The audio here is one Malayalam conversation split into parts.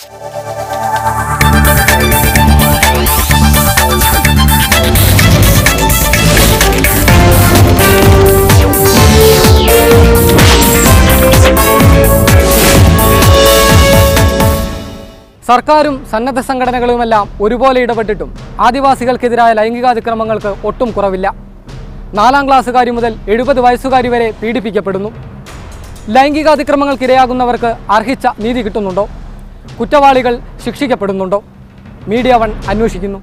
സർക്കാരും സന്നദ്ധ സംഘടനകളുമെല്ലാം ഒരുപോലെ ഇടപെട്ടിട്ടും ആദിവാസികൾക്കെതിരായ ലൈംഗികാതിക്രമങ്ങൾക്ക് ഒട്ടും കുറവില്ല നാലാം ക്ലാസ്സുകാരി മുതൽ എഴുപത് വയസ്സുകാരി വരെ പീഡിപ്പിക്കപ്പെടുന്നു ലൈംഗികാതിക്രമങ്ങൾക്കിരയാകുന്നവർക്ക് അർഹിച്ച നീതി കിട്ടുന്നുണ്ടോ കുറ്റവാളികൾ ശിക്ഷിക്കപ്പെടുന്നുണ്ടോ മീഡിയ വൺ അന്വേഷിക്കുന്നു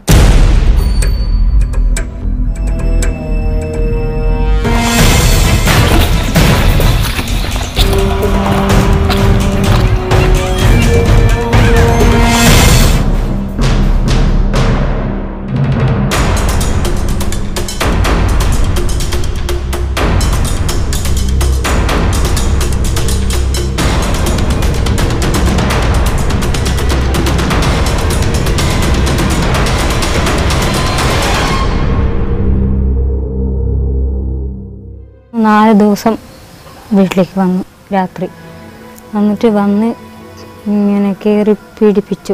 നാല് ദിവസം വീട്ടിലേക്ക് വന്നു രാത്രി എന്നിട്ട് വന്ന് ഇങ്ങനെ കയറി പീഡിപ്പിച്ചു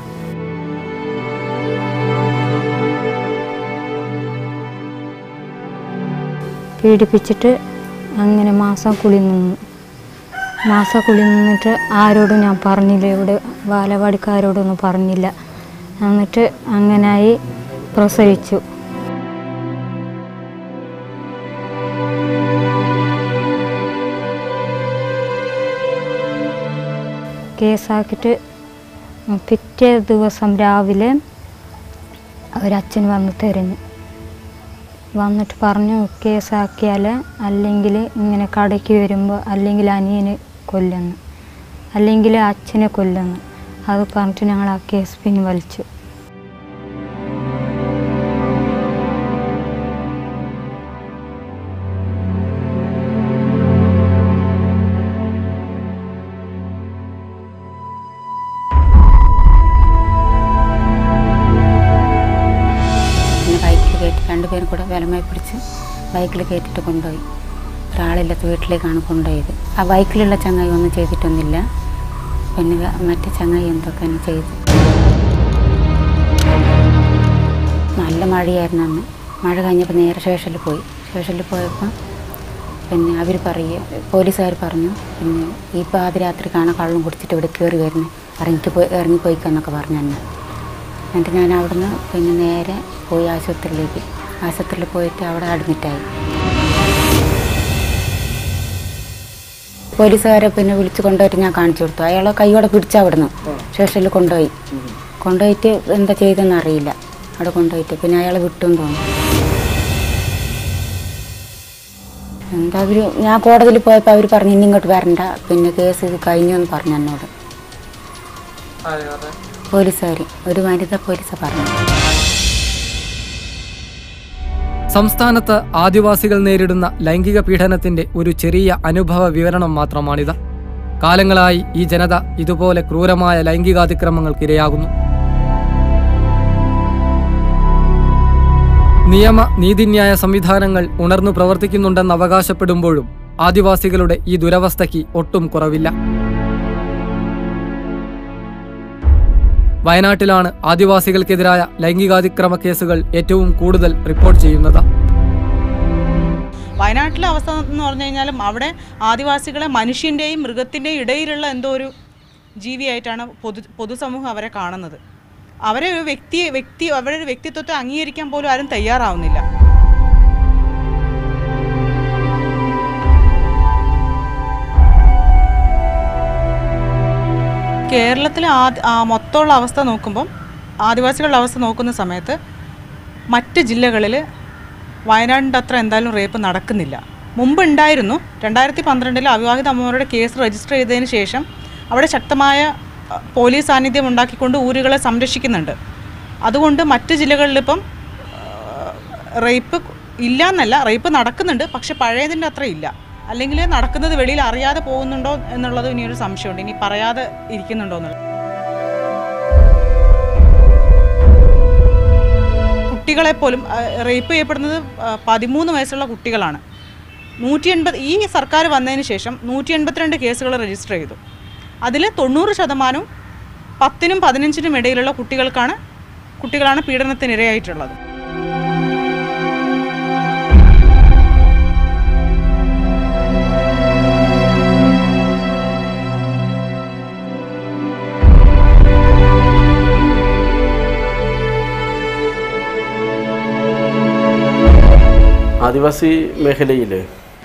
പീഡിപ്പിച്ചിട്ട് അങ്ങനെ മാസം കുളി നിന്നു മാസം കുളി നിന്നിട്ട് ആരോടും ഞാൻ പറഞ്ഞില്ല ഇവിടെ ബാലവാടിക്കാരോടൊന്നും പറഞ്ഞില്ല എന്നിട്ട് അങ്ങനായി പ്രസവിച്ചു കേസാക്കിയിട്ട് പിറ്റേ ദിവസം രാവിലെ ഒരച്ഛൻ വന്ന് തിരഞ്ഞു വന്നിട്ട് പറഞ്ഞു കേസാക്കിയാൽ അല്ലെങ്കിൽ ഇങ്ങനെ കടയ്ക്ക് വരുമ്പോൾ അല്ലെങ്കിൽ അനിയന് കൊല്ലുന്നു അല്ലെങ്കിൽ അച്ഛനെ കൊല്ലുന്നു അത് പറഞ്ഞിട്ട് ഞങ്ങൾ ആ കേസ് പിൻവലിച്ചു പിന്നെ ബൈക്കിൽ കയറ്റി രണ്ടുപേരും കൂടെ വിലമായി പിടിച്ച് ബൈക്കിൽ കയറ്റിട്ട് കൊണ്ടുപോയി ഒരാളില്ലാത്ത വീട്ടിലേക്കാണ് കൊണ്ടുപോയത് ആ ബൈക്കിലുള്ള ചങ്ങായി ഒന്നും ചെയ്തിട്ടൊന്നുമില്ല പിന്നെ വേ- മറ്റേ ചങ്ങായി എന്തൊക്കെ ചെയ്തു നല്ല മഴയായിരുന്നു അന്ന് മഴ കഴിഞ്ഞപ്പോൾ നേരെ സ്റ്റേഷനിൽ പോയി സ്റ്റേഷനിൽ പോയപ്പോൾ പിന്നെ അവർ പറയുക പോലീസുകാർ പറഞ്ഞു പിന്നെ ഈ പാതിരാത്രി കാണാൻ കള്ളും കുടിച്ചിട്ട് ഇവിടെ കയറി വരുന്നത് ഇറങ്ങി പോയി ഇറങ്ങിപ്പോയിക്കെന്നൊക്കെ പറഞ്ഞു എന്നെ എന്നിട്ട് ഞാൻ അവിടുന്ന് പിന്നെ നേരെ പോയി ആശുപത്രിയിലേക്ക് ആശുപത്രിയിൽ പോയിട്ട് അവിടെ അഡ്മിറ്റായി പോലീസുകാരെ പിന്നെ വിളിച്ച് കൊണ്ടുപോയിട്ട് ഞാൻ കാണിച്ചു കൊടുത്തു അയാളെ കൈയോടെ പിടിച്ച അവിടുന്ന് സ്റ്റേഷനിൽ കൊണ്ടുപോയി കൊണ്ടുപോയിട്ട് എന്താ ചെയ്തെന്ന് അറിയില്ല അവിടെ കൊണ്ടുപോയിട്ട് പിന്നെ അയാളെ വിട്ടും തോന്നുന്നു എന്താ അവർ ഞാൻ കോടതിയിൽ പോയപ്പോൾ അവർ പറഞ്ഞു ഇനി ഇങ്ങോട്ട് വരണ്ട പിന്നെ കേസ് ഇത് കഴിഞ്ഞു എന്ന് പറഞ്ഞു എന്നോട് പോലീസുകാർ ഒരു വനിത പോലീസ് പറഞ്ഞു സംസ്ഥാനത്ത് ആദിവാസികൾ നേരിടുന്ന ലൈംഗിക പീഡനത്തിന്റെ ഒരു ചെറിയ അനുഭവ വിവരണം മാത്രമാണിത് കാലങ്ങളായി ഈ ജനത ഇതുപോലെ ക്രൂരമായ ലൈംഗികാതിക്രമങ്ങൾക്കിരയാകുന്നു നിയമ നീതിന്യായ സംവിധാനങ്ങൾ ഉണർന്നു പ്രവർത്തിക്കുന്നുണ്ടെന്ന് അവകാശപ്പെടുമ്പോഴും ആദിവാസികളുടെ ഈ ദുരവസ്ഥയ്ക്ക് ഒട്ടും കുറവില്ല വയനാട്ടിലാണ് ആദിവാസികൾക്കെതിരായ ലൈംഗികാതിക്രമ കേസുകൾ ഏറ്റവും കൂടുതൽ റിപ്പോർട്ട് ചെയ്യുന്നത് വയനാട്ടിലെ അവസ്ഥ എന്ന് പറഞ്ഞു കഴിഞ്ഞാലും അവിടെ ആദിവാസികളെ മനുഷ്യൻ്റെയും മൃഗത്തിൻ്റെയും ഇടയിലുള്ള എന്തോ ഒരു ജീവിയായിട്ടാണ് പൊതു പൊതുസമൂഹം അവരെ കാണുന്നത് അവരെ ഒരു വ്യക്തി വ്യക്തി അവരുടെ ഒരു വ്യക്തിത്വത്തെ അംഗീകരിക്കാൻ പോലും ആരും തയ്യാറാവുന്നില്ല കേരളത്തിലെ ആദ് ആ മൊത്തമുള്ള അവസ്ഥ നോക്കുമ്പം ആദിവാസികളുടെ അവസ്ഥ നോക്കുന്ന സമയത്ത് മറ്റ് ജില്ലകളിൽ വയനാടിൻ്റെ അത്ര എന്തായാലും റേപ്പ് നടക്കുന്നില്ല മുമ്പ് ഉണ്ടായിരുന്നു രണ്ടായിരത്തി പന്ത്രണ്ടിൽ അവിവാഹിത അമ്മമാരുടെ കേസ് രജിസ്റ്റർ ചെയ്തതിന് ശേഷം അവിടെ ശക്തമായ അ, പോലീസ് സാന്നിധ്യം ഉണ്ടാക്കിക്കൊണ്ട് ഊരുകളെ സംരക്ഷിക്കുന്നുണ്ട് അതുകൊണ്ട് മറ്റ് ജില്ലകളിലിപ്പം റേപ്പ് ഇല്ല എന്നല്ല റേപ്പ് നടക്കുന്നുണ്ട് പക്ഷെ പഴയതിൻ്റെ അത്ര ഇല്ല അല്ലെങ്കിൽ നടക്കുന്നത് വെളിയിൽ അറിയാതെ പോകുന്നുണ്ടോ എന്നുള്ളത് ഇനിയൊരു സംശയമുണ്ട് ഇനി പറയാതെ ഇരിക്കുന്നുണ്ടോ എന്നുള്ളത് കുട്ടികളെ പോലും റേപ്പ് ചെയ്യപ്പെടുന്നത് ആ, പതിമൂന്ന് വയസ്സുള്ള കുട്ടികളാണ് നൂറ്റി എൺപത് ഈ സർക്കാർ വന്നതിന് ശേഷം നൂറ്റി എൺപത്തിരണ്ട് കേസുകൾ രജിസ്റ്റർ ചെയ്തു അതിൽ തൊണ്ണൂറ് ശതമാനവും പത്തിനും പതിനഞ്ചിനും ഇടയിലുള്ള കുട്ടികൾക്കാണ് കുട്ടികളാണ് പീഡനത്തിന് ഇരയായിട്ടുള്ളത് ആദിവാസി മേഖലയിൽ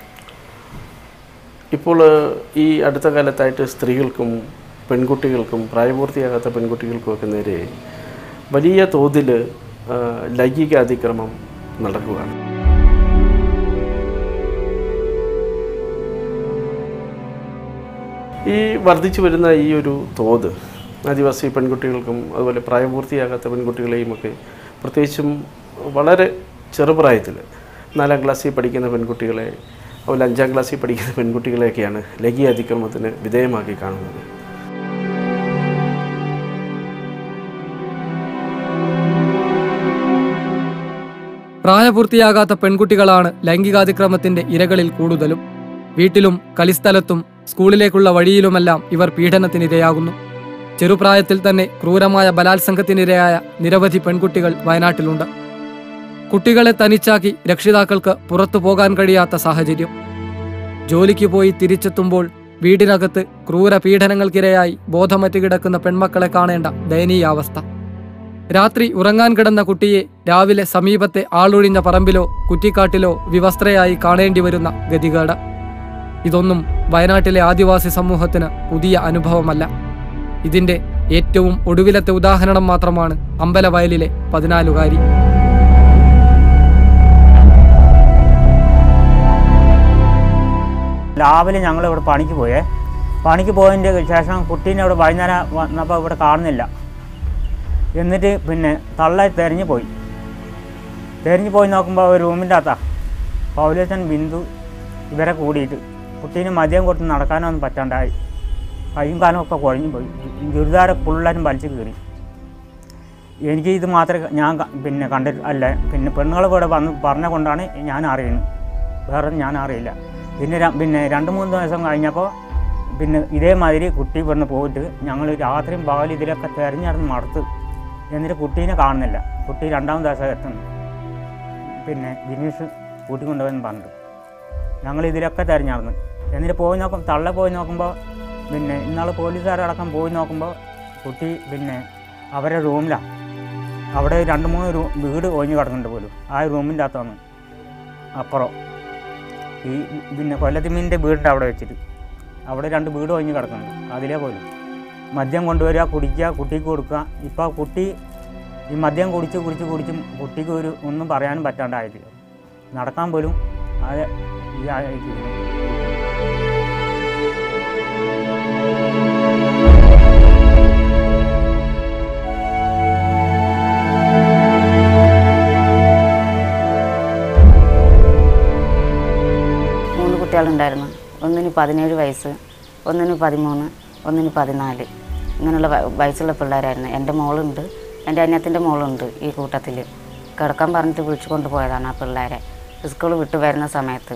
ഇപ്പോൾ ഈ അടുത്ത കാലത്തായിട്ട് സ്ത്രീകൾക്കും പെൺകുട്ടികൾക്കും പ്രായപൂർത്തിയാകാത്ത പെൺകുട്ടികൾക്കുമൊക്കെ നേരെ വലിയ തോതിൽ ആ, ലൈംഗിക അതിക്രമം നടക്കുകയാണ് ഈ വർദ്ധിച്ചു വരുന്ന ഈ ഒരു തോത് ആദിവാസി പെൺകുട്ടികൾക്കും അതുപോലെ പ്രായപൂർത്തിയാകാത്ത പെൺകുട്ടികളെയും ഒക്കെ പ്രത്യേകിച്ചും വളരെ ചെറുപ്രായത്തിൽ നാലാം ക്ലാസ്സിൽ പഠിക്കുന്ന പെൺകുട്ടികളെ അതുപോലെ അഞ്ചാം ക്ലാസ്സിൽ പഠിക്കുന്ന പെൺകുട്ടികളെയൊക്കെയാണ് ലൈംഗിക അതിക്രമത്തിന് വിധേയമാക്കി കാണുന്നത് പ്രായപൂർത്തിയാകാത്ത പെൺകുട്ടികളാണ് ലൈംഗികാതിക്രമത്തിന്റെ ഇരകളിൽ കൂടുതലും വീട്ടിലും കളിസ്ഥലത്തും സ്കൂളിലേക്കുള്ള വഴിയിലുമെല്ലാം ഇവർ പീഡനത്തിനിരയാകുന്നു ചെറുപ്രായത്തിൽ തന്നെ ക്രൂരമായ ബലാത്സംഗത്തിനിരയായ നിരവധി പെൺകുട്ടികൾ വയനാട്ടിലുണ്ട് കുട്ടികളെ തനിച്ചാക്കി രക്ഷിതാക്കൾക്ക് പുറത്തു പോകാൻ കഴിയാത്ത സാഹചര്യം ജോലിക്ക് പോയി തിരിച്ചെത്തുമ്പോൾ വീടിനകത്ത് ക്രൂര പീഡനങ്ങൾക്കിരയായി ബോധമറ്റ് കിടക്കുന്ന പെൺമക്കളെ കാണേണ്ട ദയനീയാവസ്ഥ രാത്രി ഉറങ്ങാൻ കിടന്ന കുട്ടിയെ രാവിലെ സമീപത്തെ ആളൊഴിഞ്ഞ പറമ്പിലോ കുറ്റിക്കാട്ടിലോ വിവസ്ത്രയായി കാണേണ്ടി വരുന്ന ഗതികേട് ഇതൊന്നും വയനാട്ടിലെ ആദിവാസി സമൂഹത്തിന് പുതിയ അനുഭവമല്ല ഇതിന്റെ ഏറ്റവും ഒടുവിലത്തെ ഉദാഹരണം മാത്രമാണ് അമ്പലവയലിലെ പതിനാലുകാരി രാവിലെ ഞങ്ങൾ ഇവിടെ പണിക്ക് പോയേ പണിക്ക് പോയതിൻ്റെ ശേഷം കുട്ടീനെ ഇവിടെ വൈകുന്നേരം വന്നപ്പോൾ ഇവിടെ കാണുന്നില്ല എന്നിട്ട് പിന്നെ തള്ള തെരഞ്ഞു പോയി തെരഞ്ഞു പോയി നോക്കുമ്പോൾ ഒരു റൂമിൻ്റെ അകത്താ പൗലേച്ചൻ ബിന്ദു ഇവരെ കൂടിയിട്ട് കുട്ടീനെ മദ്യം കൊടുത്ത് നടക്കാനൊന്നും പറ്റാണ്ടായി കൈയും കാലും ഒക്കെ കുഴഞ്ഞു പോയി ചുരിദാര പിള്ളേരും വലിച്ചു കീറി എനിക്ക് ഇത് മാത്രമേ ഞാൻ ക- പിന്നെ കണ്ടിട്ട് അല്ല പിന്നെ പെണ്ണുങ്ങൾ ഇവിടെ വന്ന് പറഞ്ഞ കൊണ്ടാണ് ഞാൻ അറിയുന്നത് വേറെ ഞാൻ അറിയില്ല പിന്നെ ര- പിന്നെ രണ്ട് മൂന്ന് ദിവസം കഴിഞ്ഞപ്പോൾ പിന്നെ ഇതേമാതിരി കുട്ടി ഇവിടുന്ന് പോയിട്ട് ഞങ്ങൾ രാത്രിയും പകലും ഇതിലൊക്കെ തിരഞ്ഞിടന്ന് മടുത്ത് എന്നിട്ട് കുട്ടീനെ കാണുന്നില്ല കുട്ടി രണ്ടാം ദിവസം എത്തുന്നു പിന്നെ ബിനീഷ് കൂട്ടിക്കൊണ്ടുപോയെന്ന് പറഞ്ഞു ഞങ്ങൾ ഇതിലൊക്കെ തിരഞ്ഞിടന്ന് എന്നിട്ട് പോയി നോക്കും തള്ള പോയി നോക്കുമ്പോൾ പിന്നെ ഇന്നാൾ പോലീസുകാരടക്കം പോയി നോക്കുമ്പോൾ കുട്ടി പിന്നെ അവരുടെ റൂമിലാണ് അവിടെ രണ്ട് മൂന്ന് റൂ വീട് ഒഴിഞ്ഞ് കിടക്കുന്നുണ്ട് പോലും ആ റൂമിൻ്റെ അകത്താണ് അപ്പുറം ഈ പിന്നെ കൊല്ലത്തിമീൻ്റെ വീടിൻ്റെ അവിടെ വെച്ചിട്ട് അവിടെ രണ്ട് വീട് ഒഴിഞ്ഞ് കിടക്കുന്നുണ്ട് അതിലേ പോലും മദ്യം കൊണ്ടുവരിക കുടിക്കുക കുട്ടിക്ക് കൊടുക്കുക ഇപ്പോൾ ആ കുട്ടി ഈ മദ്യം കുടിച്ച് കുടിച്ച് കുടിച്ചും കുട്ടിക്ക് ഒരു ഒന്നും പറയാനും പറ്റാണ്ടായിട്ട് നടക്കാൻ പോലും അത് ഇതായിട്ട് മൂന്ന് കുട്ടികളുണ്ടായിരുന്നു ഒന്നിന് പതിനേഴ് വയസ്സ് ഒന്നിന് പതിമൂന്ന് ഒന്നിന് പതിനാല് ഇങ്ങനെയുള്ള വ- വയസ്സുള്ള പിള്ളേരായിരുന്നു എൻ്റെ മോളുണ്ട് എൻ്റെ അന്യത്തിൻ്റെ മോളുണ്ട് ഈ കൂട്ടത്തിൽ കിടക്കാൻ പറഞ്ഞിട്ട് വിളിച്ചു കൊണ്ടുപോയതാണ് ആ പിള്ളേരെ സ്കൂൾ വിട്ട് വരുന്ന സമയത്ത്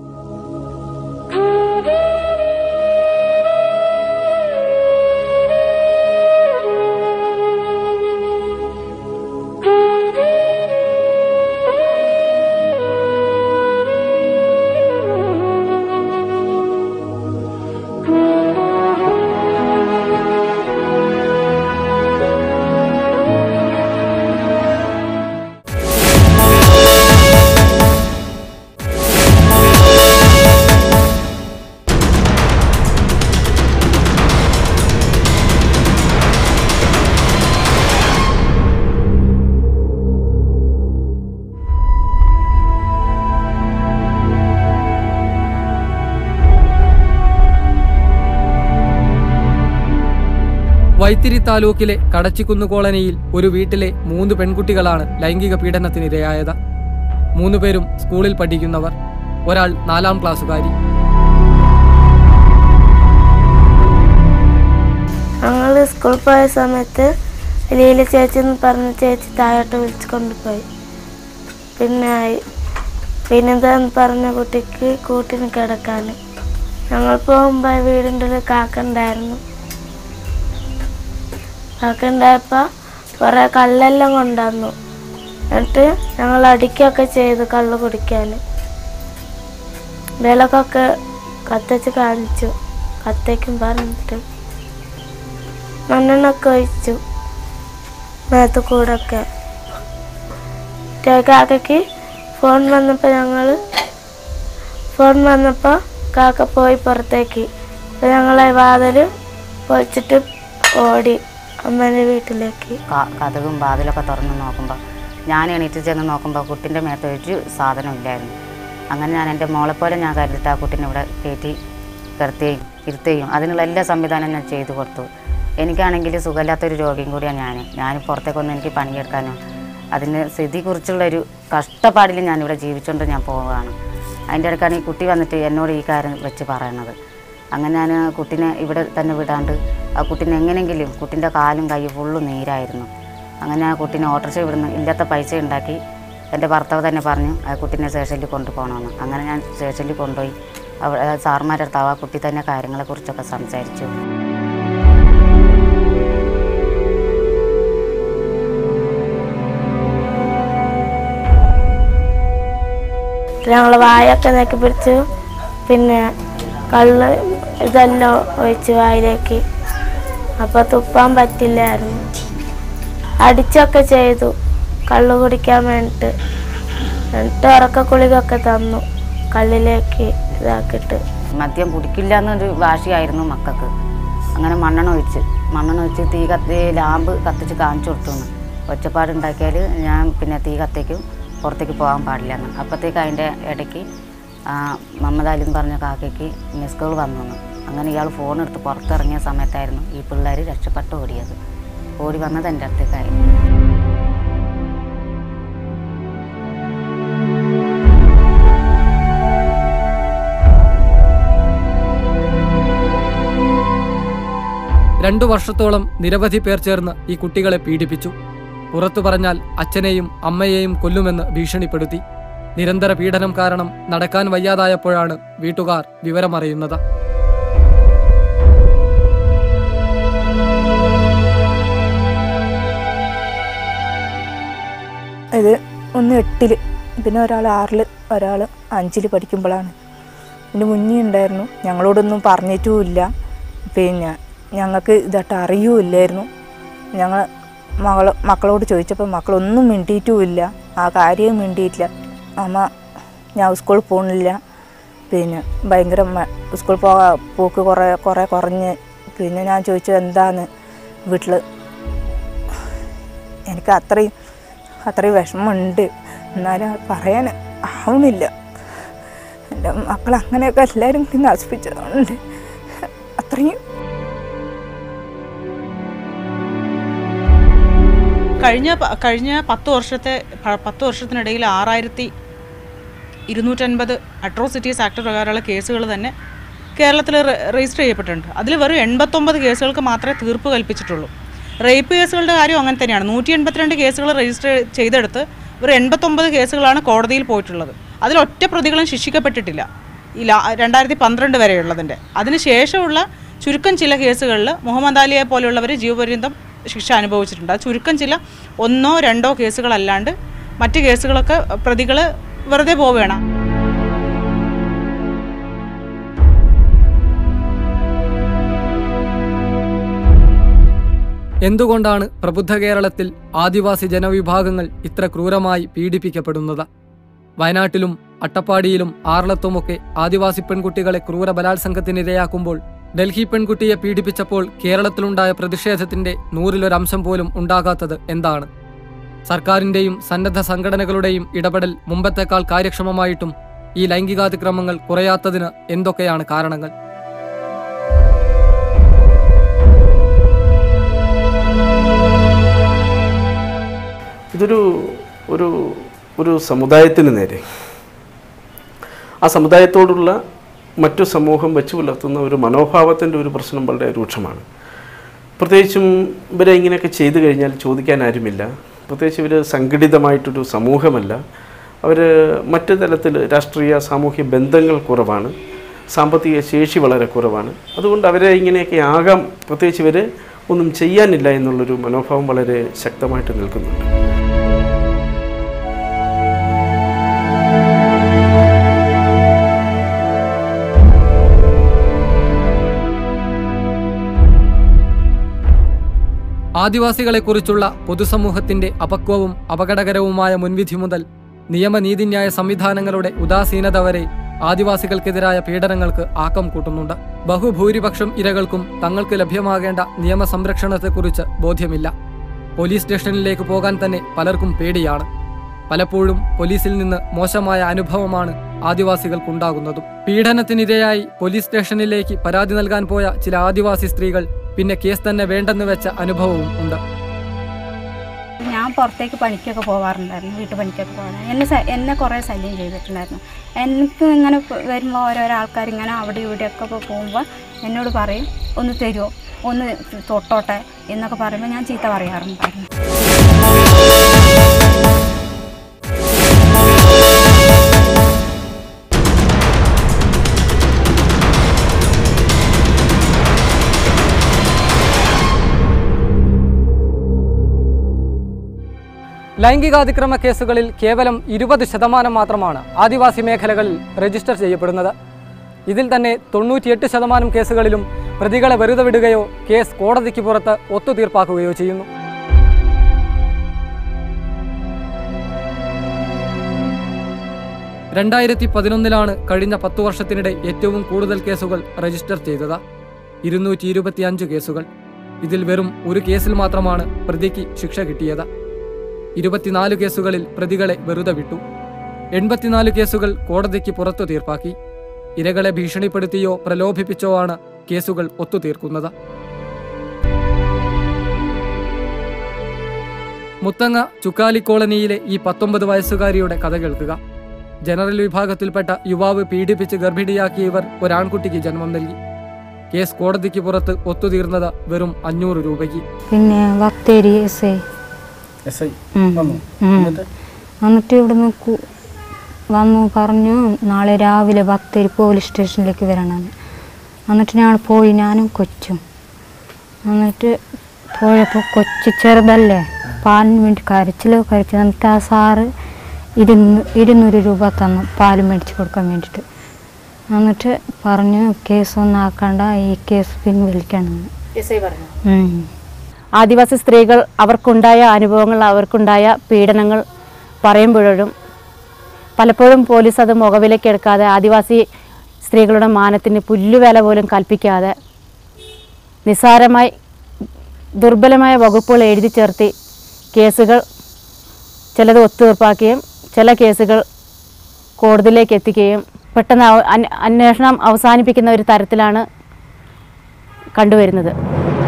വൈത്തിരി താലൂക്കിലെ കടച്ചിക്കുന്ന് കോളനിയിൽ ഒരു വീട്ടിലെ മൂന്ന് പെൺകുട്ടികളാണ് ലൈംഗിക പീഡനത്തിനിരയായത് മൂന്നുപേരും സ്കൂളിൽ പഠിക്കുന്നവർ ഒരാൾ നാലാം ക്ലാസ്സുകാരി ഞങ്ങൾ സ്കൂളിൽ പോയ സമയത്ത് ലീല ചേച്ചി എന്ന് പറഞ്ഞ ചേച്ചി താഴോട്ട് വിളിച്ചു കൊണ്ടുപോയി പിന്നെ പിന്നെന്താന്ന് പറഞ്ഞ കുട്ടിക്ക് കൂട്ടിന് കിടക്കാൻ ഞങ്ങൾ പോകുമ്പോൾ വീടിൻ്റെ ഉള്ളിൽ കാക്ക ഉണ്ടായിരുന്നു അതൊക്കെ ഉണ്ടായപ്പോൾ കുറേ കല്ലെല്ലാം കൊണ്ടുവന്നു എന്നിട്ട് ഞങ്ങൾ അടിക്കുകയൊക്കെ ചെയ്തു കള്ള് കുടിക്കാൻ വിളക്കൊക്കെ കത്തിച്ച് കാണിച്ചു കത്തേക്കും പറഞ്ഞിട്ട് മണ്ണെണ്ണൊക്കെ ഒഴിച്ചു മേത്ത് കൂടൊക്കെ കാക്കയ്ക്ക് ഫോൺ വന്നപ്പോൾ ഞങ്ങൾ ഫോൺ വന്നപ്പോൾ കാക്ക പോയി പുറത്തേക്ക് അപ്പോൾ ഞങ്ങളെ വാതിൽ പൊളിച്ചിട്ട് ഓടി അമ്മേൻ്റെ വീട്ടിലേക്ക് ക- കതകും വാതിലൊക്കെ തുറന്ന് നോക്കുമ്പോൾ ഞാൻ എണീറ്റ് ചെന്ന് നോക്കുമ്പോൾ കുട്ടിൻ്റെ മേത്ത് ഒരു സാധനം ഇല്ലായിരുന്നു അങ്ങനെ ഞാൻ എൻ്റെ മോളെ പോലെ ഞാൻ കരുതിട്ട് ആ കുട്ടീനെ ഇവിടെ കയറ്റി കിടത്തുകയും ഇരുത്തുകയും അതിനുള്ള എല്ലാ സംവിധാനവും ഞാൻ ചെയ്തു കൊടുത്തു എനിക്കാണെങ്കിൽ സുഖമില്ലാത്തൊരു രോഗിയും കൂടിയാണ് ഞാൻ ഞാൻ പുറത്തേക്കൊന്നും എനിക്ക് പണിയെടുക്കാനോ അതിന് സ്ഥിതിക്കുറിച്ചുള്ളൊരു കഷ്ടപ്പാടിൽ ഞാനിവിടെ ജീവിച്ചുകൊണ്ട് ഞാൻ പോവുകയാണ് അതിൻ്റെ ഇടയ്ക്കാണ് ഈ കുട്ടി വന്നിട്ട് എന്നോട് ഈ കാര്യം വെച്ച് പറയണത് അങ്ങനെ ഞാൻ ആ കുട്ടീനെ ഇവിടെ തന്നെ വിടാണ്ട് ആ കുട്ടീനെ എങ്ങനെയെങ്കിലും കുട്ടീൻ്റെ കാലും കൈയും ഫുള്ള് നീരായിരുന്നു അങ്ങനെ ആ കുട്ടീനെ ഓട്ടോറിക്ഷ ഇവിടുന്ന് ഇല്ലാത്ത പൈസ ഉണ്ടാക്കി എൻ്റെ ഭർത്താവ് തന്നെ പറഞ്ഞു ആ കുട്ടീനെ സ്റ്റേഷനിൽ കൊണ്ടുപോകണമെന്ന് അങ്ങനെ ഞാൻ സ്റ്റേഷനിൽ കൊണ്ടുപോയി അവിടെ സാറുമാരുടെ അടുത്ത് ആ കുട്ടി തന്നെ കാര്യങ്ങളെക്കുറിച്ചൊക്കെ സംസാരിച്ചു ഞങ്ങൾ വായൊക്കെ നോക്കി പിടിച്ചു പിന്നെ കള്ള് ഇതെല്ലാം ഒഴിച്ച് വായിലേക്ക് അപ്പോൾ തുപ്പാൻ പറ്റില്ലായിരുന്നു അടിച്ചൊക്കെ ചെയ്തു കള്ള് കുടിക്കാൻ വേണ്ടിയിട്ട് എന്നിട്ട് ഉറക്ക കുളികൊക്കെ തന്നു കള്ളിലേക്ക് ഇതാക്കിയിട്ട് മദ്യം കുടിക്കില്ല എന്നൊരു വാശിയായിരുന്നു മക്കൾക്ക് അങ്ങനെ മണ്ണെണ്ണ ഒഴിച്ച് മണ്ണെണ്ണ ഒഴിച്ച് തീ കത്തി ലാമ്പ് കത്തിച്ച് കാണിച്ചു കൊടുത്തു ഒച്ചപ്പാടുണ്ടാക്കിയാൽ ഞാൻ പിന്നെ തീ കത്തിക്കും പുറത്തേക്ക് പോകാൻ പാടില്ല എന്ന് അപ്പോഴത്തേക്ക് അതിൻ്റെ ഇടയ്ക്ക് ആ, മുഹമ്മദ് അലി എന്ന് പറഞ്ഞ കാക്കയ്ക്ക് മിസ് കോൾ വന്നു എന്ന്. അങ്ങനെ ഇയാൾ ഫോൺ എടുത്ത് പുറത്തിറങ്ങിയ സമയത്തായിരുന്നു ഈ പിള്ളേർ രക്ഷപ്പെട്ട് ഓടിയത് ഓടി വന്നത് എൻ്റെ അടുത്തേക്കായിരുന്നു രണ്ടു വർഷത്തോളം നിരവധി പേർ ചേർന്ന് ഈ കുട്ടികളെ പീഡിപ്പിച്ചു പുറത്തു പറഞ്ഞാൽ അച്ഛനെയും അമ്മയെയും കൊല്ലുമെന്ന് ഭീഷണിപ്പെടുത്തി നിരന്തര പീഡനം കാരണം നടക്കാൻ വയ്യാതായപ്പോഴാണ് വീട്ടുകാർ വിവരമറിയുന്നത് ഇത് ഒന്ന് എട്ടിൽ പിന്നെ ഒരാൾ ആറിൽ ഒരാൾ അഞ്ചിൽ പഠിക്കുമ്പോഴാണ് ഇതിന് മുന്നേ ഉണ്ടായിരുന്നു ഞങ്ങളോടൊന്നും പറഞ്ഞിട്ടുമില്ല പിന്നെ ഞങ്ങൾക്ക് ഇതായിട്ട് അറിയുമില്ലായിരുന്നു ഞങ്ങൾ മകൾ മക്കളോട് ചോദിച്ചപ്പോൾ മക്കളൊന്നും മിണ്ടിയിട്ടുമില്ല ആ കാര്യം മിണ്ടിയിട്ടില്ല അമ്മ ഞാൻ സ്കൂളിൽ പോകുന്നില്ല പിന്നെ ഭയങ്കര മ- സ്കൂളിൽ പോകാ പോക്ക് കുറേ കുറേ കുറഞ്ഞ് പിന്നെ ഞാൻ ചോദിച്ചു എന്താന്ന് വീട്ടിൽ എനിക്ക് അത്രയും അത്രയും വിഷമമുണ്ട് എന്നാലും അത് പറയാൻ ആവണില്ല എൻ്റെ മക്കൾ അങ്ങനെയൊക്കെ എല്ലാവരും കൂടി നശിപ്പിച്ചതുകൊണ്ട് അത്രയും കഴിഞ്ഞ പ- കഴിഞ്ഞ പത്ത് വർഷത്തെ പ- പത്ത് വർഷത്തിനിടയിൽ ആറായിരത്തി ഇരുന്നൂറ്റൻപത് അട്രോസിറ്റീസ് ആക്ട് പ്രകാരമുള്ള കേസുകൾ തന്നെ കേരളത്തിൽ ര- രജിസ്റ്റർ ചെയ്യപ്പെട്ടിട്ടുണ്ട് അതിൽ വെറും എൺപത്തൊമ്പത് കേസുകൾക്ക് മാത്രമേ തീർപ്പ് കൽപ്പിച്ചിട്ടുള്ളൂ റേപ്പ് കേസുകളുടെ കാര്യം അങ്ങനെ തന്നെയാണ് നൂറ്റി എൺപത്തിരണ്ട് കേസുകൾ രജിസ്റ്റർ ചെയ്തെടുത്ത് ഒരു എൺപത്തൊമ്പത് കേസുകളാണ് കോടതിയിൽ പോയിട്ടുള്ളത് അതിൽ ഒറ്റ പ്രതികളും ശിക്ഷിക്കപ്പെട്ടിട്ടില്ല ഈ ലാ രണ്ടായിരത്തി പന്ത്രണ്ട് വരെയുള്ളതിൻ്റെ അതിനുശേഷമുള്ള ചുരുക്കം ചില കേസുകളിൽ മുഹമ്മദ് അലിയെ പോലെയുള്ളവർ ജീവപര്യന്തം ശിക്ഷ അനുഭവിച്ചിട്ടുണ്ട് അത് ചുരുക്കം ചില ഒന്നോ രണ്ടോ കേസുകളല്ലാണ്ട് മറ്റ് കേസുകളൊക്കെ പ്രതികൾ വെറുതെ പോവുകയാണ് എന്തുകൊണ്ടാണ് പ്രബുദ്ധ കേരളത്തിൽ ആദിവാസി ജനവിഭാഗങ്ങൾ ഇത്ര ക്രൂരമായി പീഡിപ്പിക്കപ്പെടുന്നത് വയനാട്ടിലും അട്ടപ്പാടിയിലും ആറളത്തുമൊക്കെ ആദിവാസി പെൺകുട്ടികളെ ക്രൂര ബലാത്സംഗത്തിനിരയാക്കുമ്പോൾ ഡൽഹി പെൺകുട്ടിയെ പീഡിപ്പിച്ചപ്പോൾ കേരളത്തിലുണ്ടായ പ്രതിഷേധത്തിന്റെ നൂറിലൊരംശം പോലും ഉണ്ടാകാത്തത് എന്താണ് സർക്കാരിന്റെയും സന്നദ്ധ സംഘടനകളുടെയും ഇടപെടൽ മുമ്പത്തേക്കാൾ കാര്യക്ഷമമായിട്ടും ഈ ലൈംഗികാതിക്രമങ്ങൾ കുറയാത്തതിന് എന്തൊക്കെയാണ് കാരണങ്ങൾ ഇതൊരു ഒരു ഒരു സമുദായത്തിന് നേരെ ആ സമുദായത്തോടുള്ള മറ്റു സമൂഹം വെച്ച് പുലർത്തുന്ന ഒരു മനോഭാവത്തിൻ്റെ ഒരു പ്രശ്നം വളരെ രൂക്ഷമാണ് പ്രത്യേകിച്ചും ഇവരെ ഇങ്ങനെയൊക്കെ ചെയ്തു കഴിഞ്ഞാൽ ചോദിക്കാൻ ആരുമില്ല പ്രത്യേകിച്ച് ഇവർ സംഘടിതമായിട്ടൊരു സമൂഹമല്ല അവർ മറ്റു തലത്തിൽ രാഷ്ട്രീയ സാമൂഹ്യ ബന്ധങ്ങൾ കുറവാണ് സാമ്പത്തിക ശേഷി വളരെ കുറവാണ് അതുകൊണ്ട് അവരെ ഇങ്ങനെയൊക്കെ ആകാം പ്രത്യേകിച്ച് ഇവർ ഒന്നും ചെയ്യാനില്ല എന്നുള്ളൊരു മനോഭാവം വളരെ ശക്തമായിട്ട് നിൽക്കുന്നുണ്ട് ആദിവാസികളെക്കുറിച്ചുള്ള പൊതുസമൂഹത്തിന്റെ അപക്വവും അപകടകരവുമായ മുൻവിധി മുതൽ നിയമനീതിന്യായ സംവിധാനങ്ങളുടെ ഉദാസീനത വരെ ആദിവാസികൾക്കെതിരായ പീഡനങ്ങൾക്ക് ആക്കം കൂട്ടുന്നുണ്ട് ബഹുഭൂരിപക്ഷം ഇരകൾക്കും തങ്ങൾക്ക് ലഭ്യമാകേണ്ട നിയമസംരക്ഷണത്തെക്കുറിച്ച് ബോധ്യമില്ല പോലീസ് സ്റ്റേഷനിലേക്ക് പോകാൻ തന്നെ പലർക്കും പേടിയാണ് പലപ്പോഴും പോലീസിൽ നിന്ന് മോശമായ അനുഭവമാണ് ആദിവാസികൾക്കുണ്ടാകുന്നതും പീഡനത്തിനിരയായി പോലീസ് സ്റ്റേഷനിലേക്ക് പരാതി നൽകാൻ പോയ ചില ആദിവാസി സ്ത്രീകൾ പിന്നെ കേസ് തന്നെ വേണ്ടെന്ന് വെച്ച അനുഭവവും ഉണ്ട് ഞാൻ പുറത്തേക്ക് പണിക്കൊക്കെ പോകാറുണ്ടായിരുന്നു വീട്ടു പണിക്കൊക്കെ പോകാൻ എന്നെ സ- എന്നെ കുറേ ശല്യം ചെയ്തിട്ടുണ്ടായിരുന്നു എനിക്ക് ഇങ്ങനെ പ- വരുമ്പോൾ ഓരോരോ ആൾക്കാർ ഇങ്ങനെ അവിടെ ഇവിടെയൊക്കെ പോ- പോകുമ്പോൾ എന്നോട് പറയും ഒന്ന് തരുമോ ഒന്ന് തൊട്ടോട്ടെ എന്നൊക്കെ പറയുമ്പോൾ ഞാൻ ചീത്ത പറയാറുണ്ടായിരുന്നു ലൈംഗികാതിക്രമ കേസുകളിൽ കേവലം ഇരുപത് ശതമാനം മാത്രമാണ് ആദിവാസി മേഖലകളിൽ രജിസ്റ്റർ ചെയ്യപ്പെടുന്നത് ഇതിൽ തന്നെ തൊണ്ണൂറ്റിയെട്ട് ശതമാനം കേസുകളിലും പ്രതികളെ വെറുതെ വിടുകയോ കേസ് കോടതിക്ക് പുറത്ത് ഒത്തുതീർപ്പാക്കുകയോ ചെയ്യുന്നു രണ്ടായിരത്തി പതിനൊന്നിലാണ് കഴിഞ്ഞ പത്തു വർഷത്തിനിടെ ഏറ്റവും കൂടുതൽ കേസുകൾ രജിസ്റ്റർ ചെയ്തത് ഇരുന്നൂറ്റി ഇരുപത്തിയഞ്ച് കേസുകൾ ഇതിൽ വെറും ഒരു കേസിൽ മാത്രമാണ് പ്രതിക്ക് ശിക്ഷ കിട്ടിയത് ഇരുപത്തിനാല് കേസുകളിൽ പ്രതികളെ വെറുതെ വിട്ടു എൺപത്തിനാല് കേസുകൾ കോടതിക്ക് പുറത്തു തീർപ്പാക്കി ഇരകളെ ഭീഷണിപ്പെടുത്തിയോ പ്രലോഭിപ്പിച്ചോ ആണ് കേസുകൾ ഒത്തുതീർക്കുന്നത് മുത്തങ്ങ ചുക്കാലി കോളനിയിലെ ഈ പത്തൊമ്പത് വയസ്സുകാരിയുടെ കഥ കേൾക്കുക ജനറൽ വിഭാഗത്തിൽപ്പെട്ട യുവാവ് പീഡിപ്പിച്ച് ഗർഭിണിയാക്കിയ ഇവർ ഒരാൺകുട്ടിക്ക് ജന്മം നൽകി കേസ് കോടതിക്ക് പുറത്ത് ഒത്തുതീർന്നത് വെറും അഞ്ഞൂറ് രൂപയ്ക്ക് പിന്നെ Bathery S I S I ഉം. വന്നു ഉം. എന്നിട്ട് എന്നിട്ട് ഇവിടുന്ന് കു- വന്നു പറഞ്ഞു നാളെ രാവിലെ ബത്തേരി പോലീസ് സ്റ്റേഷനിലേക്ക് വരണമെന്ന് എന്നിട്ട് ഞാൻ പോയി ഞാനും കൊച്ചും എന്നിട്ട് പോയപ്പോൾ കൊച്ചു ചെറുതല്ലേ പാലിന് വേണ്ടി കരച്ചിലോ കരച്ചിൽ എന്നിട്ട് ആ സാറ് ഇരുന്നൂ ഇരുന്നൂറ് രൂപ തന്നു പാല് മേടിച്ച് കൊടുക്കാൻ വേണ്ടിയിട്ട് എന്നിട്ട് പറഞ്ഞു കേസ് ഒന്നും ആക്കണ്ട ഈ കേസ് പിൻവലിക്കണമെന്ന് എസ് ഐ പറഞ്ഞു ഉം. ആദിവാസി സ്ത്രീകൾ അവർക്കുണ്ടായ അനുഭവങ്ങൾ അവർക്കുണ്ടായ പീഡനങ്ങൾ പറയുമ്പോഴും പലപ്പോഴും പോലീസ് അത് മുഖവിലേക്ക് എടുക്കാതെ ആദിവാസി സ്ത്രീകളുടെ മാനത്തിന് പുല്ലുവേല പോലും കൽപ്പിക്കാതെ നിസ്സാരമായി ദുർബലമായ വകുപ്പുകൾ എഴുതി ചേർത്തി കേസുകൾ ചിലത് ഒത്തുതീർപ്പാക്കുകയും ചില കേസുകൾ കോടതിയിലേക്ക് എത്തിക്കുകയും പെട്ടെന്ന് അവ- അന്വ- അന്വേഷണം അവസാനിപ്പിക്കുന്ന ഒരു തരത്തിലാണ് കണ്ടുവരുന്നത്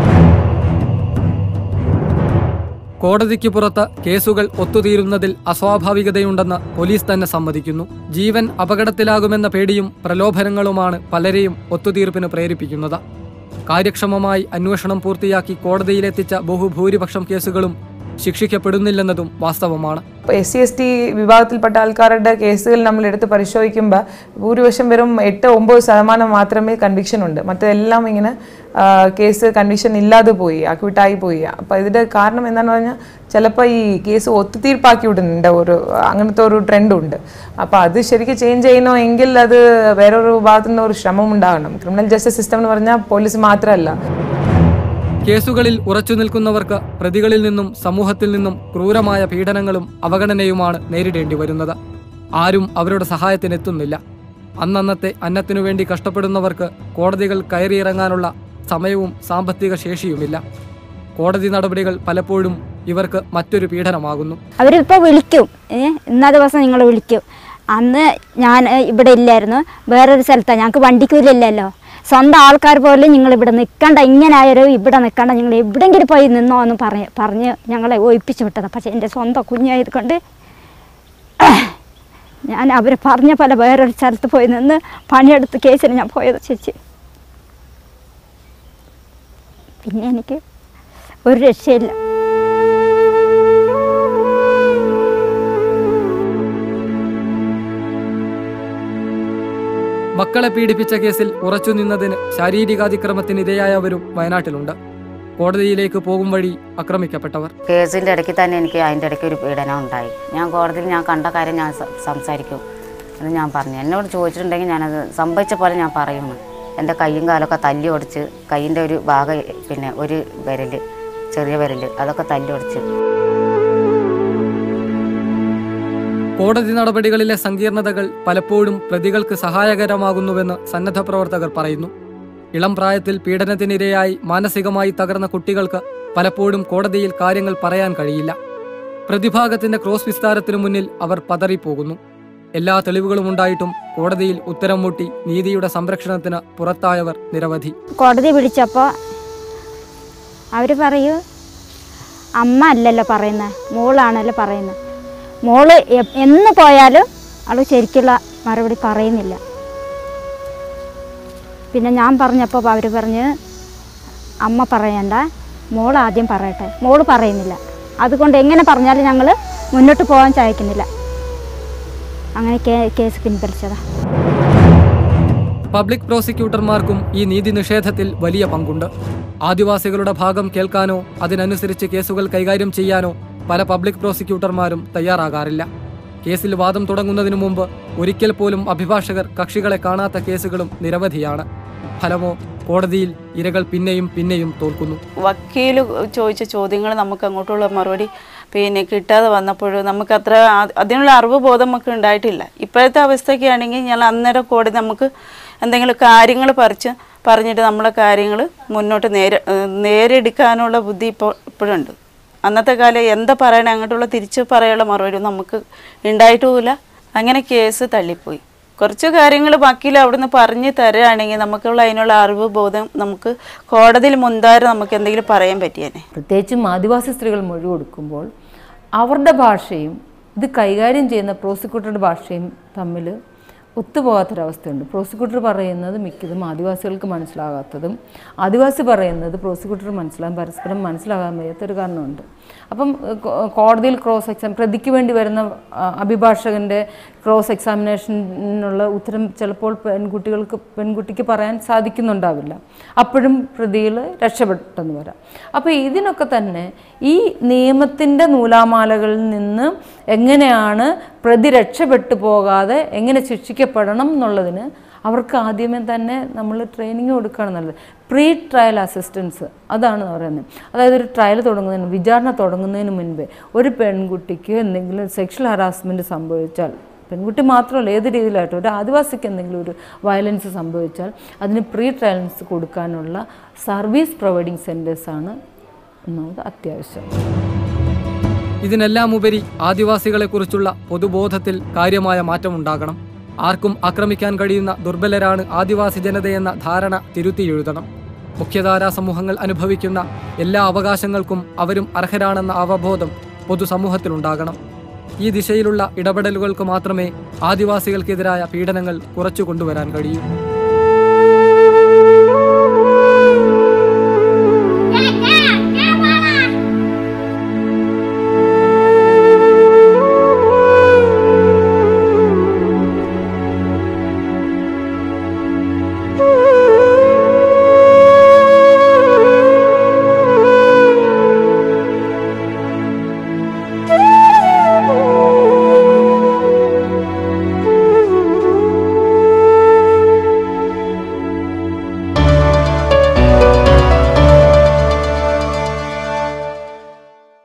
കോടതിക്ക് പുറത്ത് കേസുകൾ ഒത്തുതീരുന്നതിൽ അസ്വാഭാവികതയുണ്ടെന്ന് പോലീസ് തന്നെ സമ്മതിക്കുന്നു ജീവൻ അപകടത്തിലാകുമെന്ന പേടിയും പ്രലോഭനങ്ങളുമാണ് പലരെയും ഒത്തുതീർപ്പിന് പ്രേരിപ്പിക്കുന്നത് കാര്യക്ഷമമായി അന്വേഷണം പൂർത്തിയാക്കി കോടതിയിലെത്തിച്ച ബഹുഭൂരിപക്ഷം കേസുകളും ശിക്ഷിക്കപ്പെടുന്നില്ലെന്നതും വാസ്തവമാണ് എസ് സി എസ് ടി വിഭാഗത്തിൽപ്പെട്ട ആൾക്കാരുടെ കേസുകൾ നമ്മൾ എടുത്ത് പരിശോധിക്കുമ്പോൾ ഭൂരിപക്ഷം വെറും എട്ട് ഒമ്പത് ശതമാനം മാത്രമേ കൺവിക്ഷൻ ഉണ്ട് മറ്റെല്ലാം ഇങ്ങനെ ആ, കേസ് കൺവിക്ഷൻ ഇല്ലാതെ പോയി അക്വിറ്റായി പോയി അപ്പോൾ ഇതിൻ്റെ കാരണം എന്താണെന്ന് പറഞ്ഞാൽ ചിലപ്പോൾ ഈ കേസ് ഒത്തുതീർപ്പാക്കി വിടുന്നുണ്ട് ഒരു അങ്ങനത്തെ ഒരു ട്രെൻഡ് ഉണ്ട് അപ്പോൾ അത് ശരിക്കും ചേഞ്ച് ചെയ്യണമെങ്കിൽ അത് വേറൊരു ഭാഗത്തു നിന്ന് ഒരു ശ്രമം ഉണ്ടാകണം ക്രിമിനൽ ജസ്റ്റിസ് സിസ്റ്റം എന്ന് പറഞ്ഞാൽ പോലീസ് മാത്രമല്ല കേസുകളിൽ ഉറച്ചു നിൽക്കുന്നവർക്ക് പ്രതികളിൽ നിന്നും സമൂഹത്തിൽ നിന്നും ക്രൂരമായ പീഡനങ്ങളും അവഗണനയുമാണ് നേരിടേണ്ടി വരുന്നത് ആരും അവരുടെ സഹായത്തിനെത്തുന്നില്ല അന്നന്നത്തെ അന്നത്തിനു വേണ്ടി കഷ്ടപ്പെടുന്നവർക്ക് കോടതികൾ കയറിയിറങ്ങാനുള്ള സമയവും സാമ്പത്തിക ശേഷിയുമില്ല കോടതി നടപടികൾ പലപ്പോഴും ഇവർക്ക് മറ്റൊരു പീഡനമാകുന്നു അവരിപ്പോൾ വിളിക്കും ഏ, ഇന്ന ദിവസം നിങ്ങൾ വിളിക്കും അന്ന് ഞാൻ ഏ, ഇവിടെ ഇല്ലായിരുന്നു വേറൊരു സ്ഥലത്താണ് ഞങ്ങൾക്ക് വണ്ടിക്കൂലില്ലല്ലോ സ്വന്തം ആൾക്കാർ പോലും നിങ്ങൾ ഇവിടെ നിൽക്കണ്ട ഇങ്ങനെ ആയാലും ഇവിടെ നിൽക്കണ്ട നിങ്ങൾ എവിടെയെങ്കിലും പോയി നിന്നോ എന്ന് പറഞ്ഞ് പറഞ്ഞ് ഞങ്ങളെ ഒഴിപ്പിച്ച് വിട്ടതാണ് പക്ഷേ എൻ്റെ സ്വന്തം കുഞ്ഞായത് കൊണ്ട് ഞാൻ അവർ പറഞ്ഞ പോലെ വേറൊരു സ്ഥലത്ത് പോയി നിന്ന് പണിയെടുത്ത് കേസിന് ഞാൻ പോയത് ചേച്ചി പിന്നെ എനിക്ക് ഒരു രക്ഷയില്ല മക്കളെ പീഡിപ്പിച്ച കേസിൽ ഉറച്ചുനിന്നതിന് ശാരീരികാതിക്രമത്തിന് ഇരയായവരും വയനാട്ടിലുണ്ട് കോടതിയിലേക്ക് പോകും വഴി ആക്രമിക്കപ്പെട്ടവർ കേസിൻ്റെ ഇടയ്ക്ക് തന്നെ എനിക്ക് അതിൻ്റെ ഇടയ്ക്ക് ഒരു പീഡനം ഉണ്ടായി ഞാൻ കോടതിയിൽ ഞാൻ കണ്ട കാര്യം ഞാൻ സ- സംസാരിക്കും എന്ന് ഞാൻ പറഞ്ഞു എന്നോട് ചോദിച്ചിട്ടുണ്ടെങ്കിൽ ഞാനത് സംഭവിച്ച പോലെ ഞാൻ പറയുന്നു എൻ്റെ കൈയും കാലൊക്കെ തല്ലി ഒടിച്ച് കൈയിൻ്റെ ഒരു ഭാഗം പിന്നെ ഒരു വിരൽ ചെറിയ വിരൽ അതൊക്കെ തല്ലി ഒടിച്ച് കോടതി നടപടികളിലെ സങ്കീർണതകൾ പലപ്പോഴും പ്രതികൾക്ക് സഹായകരമാകുന്നുവെന്ന് സന്നദ്ധ പ്രവർത്തകർ പറയുന്നു ഇളം പ്രായത്തിൽ പീഡനത്തിനിരയായി മാനസികമായി തകർന്ന കുട്ടികൾക്ക് പലപ്പോഴും കോടതിയിൽ കാര്യങ്ങൾ പറയാൻ കഴിയില്ല പ്രതിഭാഗത്തിന്റെ ക്രോസ് വിസ്താരത്തിനു മുന്നിൽ അവർ പതറിപ്പോകുന്നു എല്ലാ തെളിവുകളും ഉണ്ടായിട്ടും കോടതിയിൽ ഉത്തരം മുട്ടി നീതിയുടെ സംരക്ഷണത്തിന് പുറത്തായവർ നിരവധി കോടതി പിടിച്ചപ്പോൾ അവർ പറയൂ അമ്മ അല്ലല്ലോ പറയുന്നത് മോളാണല്ലോ പറയുന്നത് മോള് എ- എന്ന് പോയാലും അവൾ ശരിക്കുള്ള മറുപടി പറയുന്നില്ല പിന്നെ ഞാൻ പറഞ്ഞപ്പോൾ അവർ പറഞ്ഞ് അമ്മ പറയണ്ട മോൾ ആദ്യം പറയട്ടെ മോള് പറയുന്നില്ല അതുകൊണ്ട് എങ്ങനെ പറഞ്ഞാലും ഞങ്ങൾ മുന്നോട്ട് പോകാൻ ചായക്കുന്നില്ല അങ്ങനെ കേ- കേസ് പിൻവലിച്ചതാ പബ്ലിക് പ്രോസിക്യൂട്ടർമാർക്കും ഈ നീതി നിഷേധത്തിൽ വലിയ പങ്കുണ്ട് ആദിവാസികളുടെ ഭാഗം കേൾക്കാനോ അതിനനുസരിച്ച് കേസുകൾ കൈകാര്യം ചെയ്യാനോ പല പബ്ലിക് പ്രോസിക്യൂട്ടർമാരും തയ്യാറാകാറില്ല കേസിൽ വാദം തുടങ്ങുന്നതിനു മുമ്പ് ഒരിക്കൽ പോലും അഭിഭാഷകർ കക്ഷികളെ കാണാത്ത കേസുകളും നിരവധിയാണ് ഫലമോ കോടതിയിൽ ഇരകൾ പിന്നെയും പിന്നെയും തോൽക്കുന്നു വക്കീൽ ചോദിച്ച ചോദ്യങ്ങൾ നമുക്ക് അങ്ങോട്ടുള്ള മറുപടി പിന്നെ കിട്ടാതെ വന്നപ്പോൾ നമുക്ക് അത്ര ആ- അതിനുള്ള അറിവ് ബോധം നമുക്ക് ഉണ്ടായിട്ടില്ല ഇപ്പോഴത്തെ അവസ്ഥയ്ക്ക് ആണെങ്കിൽ ഞാൻ അന്നേരം കോടതി നമുക്ക് എന്തെങ്കിലും കാര്യങ്ങൾ പറിച്ച് പറഞ്ഞിട്ട് നമ്മളെ കാര്യങ്ങൾ മുന്നോട്ട് നേരെ ഏഹ് നേരെടുക്കാനുള്ള ബുദ്ധി ഇപ്പോൾ ഇപ്പോഴുണ്ട് അന്നത്തെ കാലം എന്താ പറയണേ അങ്ങോട്ടുള്ള തിരിച്ച് പറയാനുള്ള മറുപടി ഒന്നും നമുക്ക് ഉണ്ടായിട്ടുമില്ല അങ്ങനെ കേസ് തള്ളിപ്പോയി കുറച്ച് കാര്യങ്ങൾ വക്കീൽ അവിടുന്ന് പറഞ്ഞു തരുകയാണെങ്കിൽ നമുക്കുള്ള അതിനുള്ള അറിവ് ബോധം നമുക്ക് കോടതിയിൽ മുൻതാരം നമുക്ക് എന്തെങ്കിലും പറയാൻ പറ്റിയേനെ പ്രത്യേകിച്ചും ആദിവാസി സ്ത്രീകൾ മൊഴി കൊടുക്കുമ്പോൾ അവരുടെ ഭാഷയും ഇത് കൈകാര്യം ചെയ്യുന്ന പ്രോസിക്യൂട്ടറുടെ ഭാഷയും തമ്മിൽ ഒത്തുപോകാത്തൊരവസ്ഥയുണ്ട് പ്രോസിക്യൂട്ടർ പറയുന്നത് മിക്കതും ആദിവാസികൾക്ക് മനസ്സിലാകാത്തതും ആദിവാസി പറയുന്നത് പ്രോസിക്യൂട്ടർ മനസ്സിലാകാൻ പരസ്പരം മനസ്സിലാകാൻ വയ്യാത്തൊരു കാരണമുണ്ട് അപ്പം ഏഹ്, കോ- കോടതിയിൽ ക്രോസ് എക്സാം പ്രതിക്ക് വേണ്ടി വരുന്ന ആ, അഭിഭാഷകൻ്റെ ക്രോസ് എക്സാമിനേഷനുള്ള ഉത്തരം ചിലപ്പോൾ പെൺകുട്ടികൾക്ക് പെൺകുട്ടിക്ക് പറയാൻ സാധിക്കുന്നുണ്ടാവില്ല അപ്പോഴും പ്രതികൾ രക്ഷപ്പെട്ടെന്ന് വരാം അപ്പോൾ ഇതിനൊക്കെ തന്നെ ഈ നിയമത്തിൻ്റെ നൂലാമാലകളിൽ നിന്ന് എങ്ങനെയാണ് പ്രതി രക്ഷപ്പെട്ടു പോകാതെ എങ്ങനെ ശിക്ഷിക്കപ്പെടണം എന്നുള്ളതിന് അവർക്ക് ആദ്യമേ തന്നെ നമ്മൾ ട്രെയിനിങ് കൊടുക്കുകയാണ് നല്ലത് പ്രീ ട്രയൽ അസിസ്റ്റൻസ് അതാണ് പറയുന്നത് അതായത് ഒരു ട്രയൽ തുടങ്ങുന്നതിന് വിചാരണ തുടങ്ങുന്നതിന് മുൻപേ ഒരു പെൺകുട്ടിക്ക് എന്തെങ്കിലും സെക്ഷൽ ഹറാസ്മെൻറ്റ് സംഭവിച്ചാൽ പെൺകുട്ടി മാത്രമല്ല ഏത് രീതിയിലായിട്ടും ഒരു ആദിവാസിക്ക് എന്തെങ്കിലും ഒരു വയലൻസ് സംഭവിച്ചാൽ അതിന് പ്രീ ട്രയൽസ് കൊടുക്കാനുള്ള സർവീസ് പ്രൊവൈഡിങ് സെൻറ്റേഴ്സാണ് ഒന്നാമത് അത്യാവശ്യം ഇതിനെല്ലാം ഉപരി ആദിവാസികളെക്കുറിച്ചുള്ള പൊതുബോധത്തിൽ കാര്യമായ മാറ്റമുണ്ടാകണം ആർക്കും ആക്രമിക്കാൻ കഴിയുന്ന ദുർബലരാണ് ആദിവാസി ജനതയെന്ന ധാരണ തിരുത്തിയെഴുതണം മുഖ്യധാരാ സമൂഹങ്ങൾ അനുഭവിക്കുന്ന എല്ലാ അവകാശങ്ങൾക്കും അവരും അർഹരാണെന്ന അവബോധം പൊതുസമൂഹത്തിലുണ്ടാകണം ഈ ദിശയിലുള്ള ഇടപെടലുകൾക്ക് മാത്രമേ ആദിവാസികൾക്കെതിരായ പീഡനങ്ങൾ കുറച്ചു കൊണ്ടുവരാൻ കഴിയൂ